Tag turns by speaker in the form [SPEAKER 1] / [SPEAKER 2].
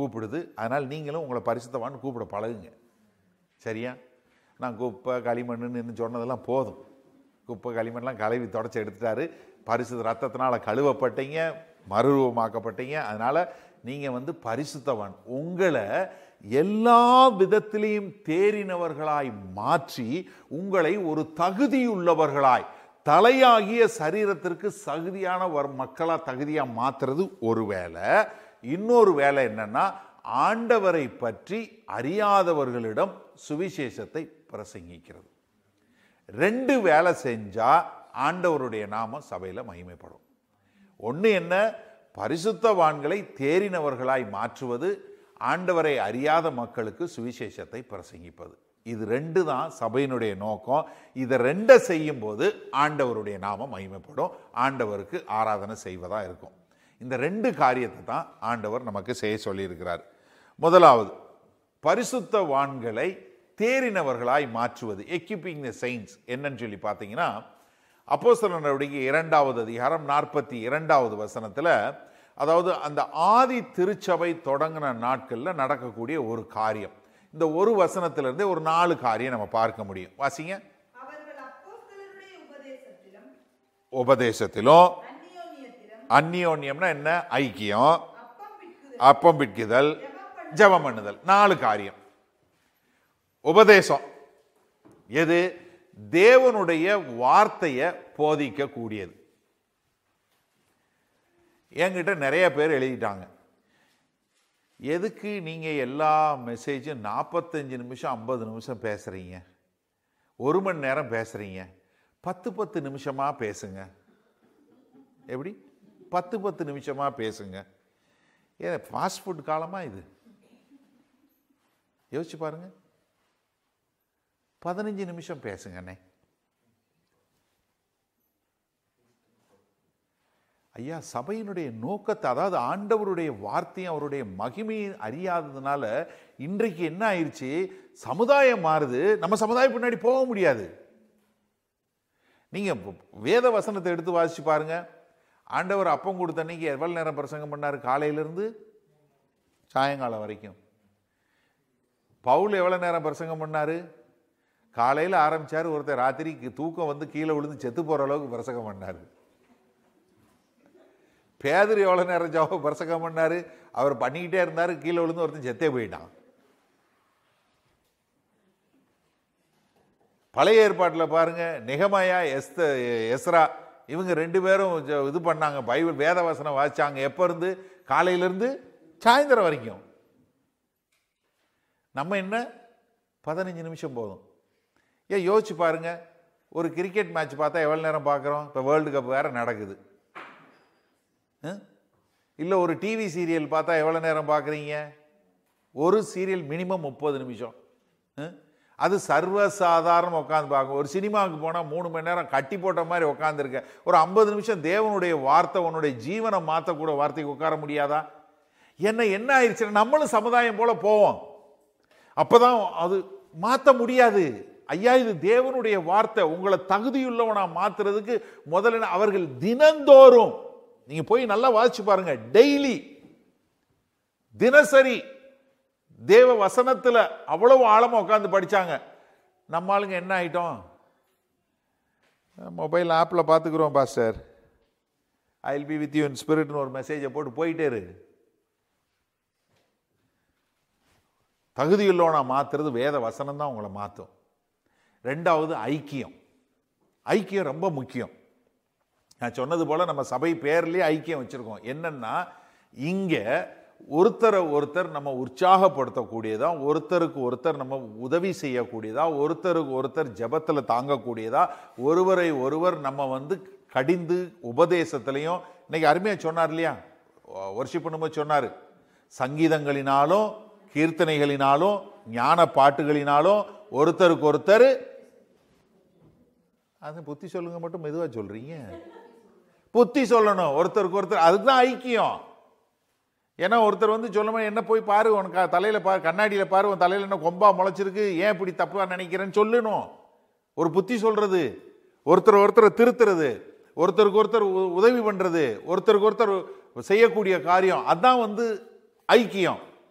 [SPEAKER 1] கூப்பிடுது அதனால் நீங்களும் உங்களை பரிசுத்தவான்னு கூப்பிட பழகுங்க சரியா நான் குப்பை களிமண்ணுன்னு சொன்னதெல்லாம் போதும் குப்பை களிமண்லாம் கழுவி தொடச்சி எடுத்துட்டாரு பரிசுத்த ரத்தத்தினால கழுவப்பட்டீங்க மறுரூபமாக்கப்பட்டீங்க அதனால் நீங்கள் வந்து பரிசுத்தவான் உங்களை எல்லா விதத்திலையும் தேறினவர்களாய் மாற்றி உங்களை ஒரு தகுதியுள்ளவர்களாய் தலையாகிய சரீரத்திற்கு தகுதியான வர் மக்களாக தகுதியாக மாற்றுறது ஒரு வேலை இன்னொரு வேலை என்னன்னா ஆண்டவரை பற்றி அறியாதவர்களிடம் சுவிசேஷத்தை பிரசங்கிக்கிறது ரெண்டு வேலை செஞ்சா ஆண்டவருடைய நாமம் சபையில் மகிமைப்படும் ஒன்று என்ன பரிசுத்தவான்களை தேறினவர்களாய் மாற்றுவது ஆண்டவரை அறியாத மக்களுக்கு சுவிசேஷத்தை பிரசங்கிப்பது இது ரெண்டு தான் சபையினுடைய நோக்கம் இதை ரெண்டை செய்யும் போது ஆண்டவருடைய நாமம் மகிமைப்படும் ஆண்டவருக்கு ஆராதனை செய்வதா இருக்கும் இந்த ரெண்டு காரியத்தை தான் ஆண்டவர் நமக்கு செய்ய சொல்லியிருக்கிறார் முதலாவது பரிசுத்தவான்களை தேறினவர்களாய் மாற்றுவது எக்யூப்பிங் த சைன்ஸ் என்னன்னு சொல்லி பார்த்தீங்கன்னா அப்போஸ்தலர் நடவடிக்கை இரண்டாவது அதிகாரம் நாற்பத்தி இரண்டாவது வசனத்தில் அதாவது அந்த ஆதி திருச்சபை தொடங்கின நாட்களில் நடக்கக்கூடிய ஒரு காரியம் இந்த ஒரு வசனத்திலிருந்தே ஒரு நாலு காரியம் நம்ம பார்க்க முடியும் வாசிங்க
[SPEAKER 2] அவர்கள் அப்போஸ்தலருடைய உபதேசத்திலும்
[SPEAKER 1] உபதேசத்திலும்
[SPEAKER 2] அந்நியோன்யத்திலும்
[SPEAKER 1] அந்நியோன்யம்னா என்ன ஐக்கியம்
[SPEAKER 2] அப்பம் பிற்குதல்
[SPEAKER 1] அப்பம் பிட்குதல் ஜெபம் பண்ணுதல் நாலு காரியம் உபதேசம் எது தேவனுடைய வார்த்தையை போதிக்க கூடியது என்கிட்ட நிறைய பேர் எழுதிட்டாங்க எதுக்கு நீங்கள் எல்லா மெசேஜும் நாற்பத்தஞ்சு நிமிஷம் ஐம்பது நிமிஷம் பேசுகிறீங்க ஒரு மணி நேரம் பேசுகிறீங்க பத்து பத்து நிமிஷமாக பேசுங்க எப்படி பத்து பத்து நிமிஷமாக பேசுங்க ஏன் ஃபாஸ்ட் ஃபுட் காலமா இது யோசிச்சு பாருங்க பதினஞ்சு நிமிஷம் பேசுங்க அண்ணே ஐயா சபையினுடைய நோக்கத்தை அதாவது ஆண்டவருடைய வார்த்தையும் அவருடைய மகிமையை அறியாததுனால இன்றைக்கு என்ன ஆயிடுச்சு சமுதாயம் மாறுது நம்ம சமுதாயம் பின்னாடி போக முடியாது நீங்க வேத வசனத்தை எடுத்து வாசிச்சு பாருங்க ஆண்டவர் அப்பம் கொடுத்த அன்னைக்கு எவ்வளவு நேரம் பிரசங்கம் பண்ணாரு காலையிலிருந்து சாயங்காலம் வரைக்கும் பவுல் எவ்வளவு நேரம் பிரசங்கம் பண்ணாரு காலையில் ஆரம்பிச்சாரு ஒருத்தர் ராத்திரிக்கு தூக்கம் வந்து கீழே விழுந்து செத்து போற அளவுக்கு பிரசங்கம் பண்ணாரு பேதர் எவ்வளோ நேரம் ஜாப பிரசங்கம் பண்ணாரு அவர் பண்ணிக்கிட்டே இருந்தாரு கீழே விழுந்து ஒருத்தன் செத்தே போயிட்டான் பழைய ஏற்பாட்டில் பாருங்க நிகமயா எஸ்த எஸ்ரா இவங்க ரெண்டு பேரும் ஜ- இது பண்ணாங்க பைபிள் வேத வசனம் வாசிச்சாங்க எப்போ இருந்து காலையிலேருந்து சாயந்தரம் வரைக்கும் நம்ம என்ன பதினஞ்சு நிமிஷம் போதும் ஏன் யோசிச்சு பாருங்க ஒரு கிரிக்கெட் மேட்ச் பார்த்தா எவ்வளோ நேரம் பார்க்குறோம் இப்போ வேர்ல்டு கப் வேற நடக்குது இல்லை ஒரு டிவி சீரியல் பார்த்தா எவ்வளோ நேரம் பார்க்குறீங்க ஒரு சீரியல் மினிமம் முப்பது நிமிஷம் அஹ்? அது சர்வசாதாரண உட்காந்து பார்க்கும் ஒரு சினிமாவுக்கு போனால் மூணு மணி நேரம் கட்டி போட்ட மாதிரி உட்காந்துருக்க ஒரு ஐம்பது நிமிஷம் தேவனுடைய வார்த்தை உன்னுடைய ஜீவனை மாற்றக்கூட வார்த்தைக்கு உட்கார முடியாதா என்ன என்ன ஆயிடுச்சுன்னா நம்மளும் சமுதாயம் போல போவோம் அப்பதான் அது மாற்ற முடியாது ஐயா இது தேவனுடைய வார்த்தை உங்களை தகுதியுள்ளவனா மாத்துறதுக்கு முதல்ல அவர்கள் தினந்தோறும் நீங்க போய் நல்லா வாசிச்சு பாருங்க டெய்லி தினசரி தேவ வசனத்துல அவ்வளவு ஆழமா உட்காந்து படிச்சாங்க நம்ம ஆளுங்க என்ன ஆயிட்டோம் மொபைல் ஆப்பில் பார்த்துக்குறோம் pastor I will be with you in ஸ்பிரிட்னு ஒரு மெசேஜை போட்டு போயிட்டே இரு தகுதியுள்ளவனா மாத்துறது வேத வசனம் தான் உங்களை மாற்றும் ரெண்டாவது ஐக்கியம் ஐக்கியம் ரொம்ப முக்கியம் நான் சொன்னது போல நம்ம சபை பேர்லயே ஐக்கியம் வச்சிருக்கோம் என்னன்னா இங்க ஒருத்தரை ஒருத்தர் நம்ம உற்சாகப்படுத்தக்கூடியதா ஒருத்தருக்கு ஒருத்தர் நம்ம உதவி செய்யக்கூடியதா ஒருத்தருக்கு ஒருத்தர் ஜெபத்துல தாங்கக்கூடியதா ஒருவரை ஒருவர் நம்ம வந்து கடிந்து உபதேசத்திலையும் இன்னைக்கு அருமையா சொன்னார் இல்லையா ஒர்ஷிப் பண்ணும்போது சொன்னாரு சங்கீதங்களினாலும் கீர்த்தனைகளினாலும் ஞான பாட்டுகளினாலும் ஒருத்தருக்கு ஒருத்தர் அது புத்தி சொல்லுங்க மட்டும் மெதுவா சொல்றீங்க புத்தி சொல்லணும் ஒருத்தருக்கு ஒருத்தர் அதுதான் ஐக்கியம் ஏன்னா ஒருத்தர் வந்து சொல்லுமா என்ன போய் பாரு உனக்கு தலையில பாரு கண்ணாடியில பாரு உன் தலையில என்ன கொம்பா முளைச்சிருக்கு ஏன் இப்படி தப்பா நினைக்கிறேன்னு சொல்லணும் ஒரு புத்தி சொல்றது ஒருத்தர் ஒருத்தரை திருத்துறது ஒருத்தருக்கு ஒருத்தர் உ- உதவி பண்றது ஒருத்தருக்கு ஒருத்தர் செய்யக்கூடிய காரியம் அதான் வந்து ஐக்கியம்